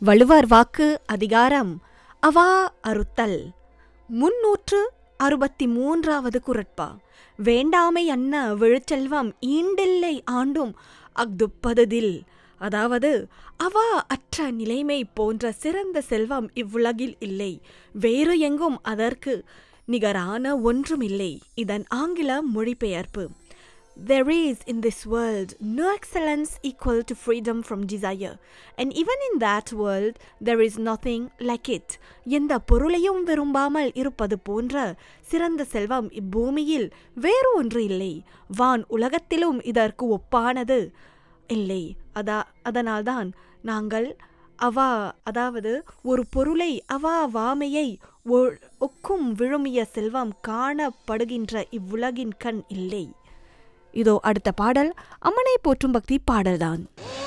வள்ளுவர் வாக்கு அதிகாரம் அவா அறுத்தல் முன்னூற்று அறுபத்தி மூன்றாவது குரட்பா வேண்டாமை அன்ன விழுச்செல்வம் ஈண்டில்லை ஆண்டும் அஃதுப்பதுதில் அதாவது அவா அற்ற நிலைமை போன்ற சிறந்த செல்வம் இவ்வுலகில் இல்லை வேறு எங்கும் அதற்கு நிகரான ஒன்றுமில்லை இதன் ஆங்கில மொழிபெயர்ப்பு There is in this world no excellence equal to freedom from desire, and even in that world there is nothing like it. எந்த பொருளையும் விரும்பாமல் இருப்பது போன்ற சிறந்த செல்வம் இப்பூமியில் வேறு ஒன்று இல்லை வான் உலகத்திலும் இதற்கு ஒப்பானது இல்லை அதா அதனால்தான் நாங்கள் அவா அதாவது ஒரு பொருளை அவா வாமையை ஒ- ஒக்கும் விழுமிய செல்வம் காணப்படுகின்ற இவ்வுலகின் கண் இல்லை இதோ அடுத்த பாடல் அம்மனை போற்றும் பக்தி பாடல்தான்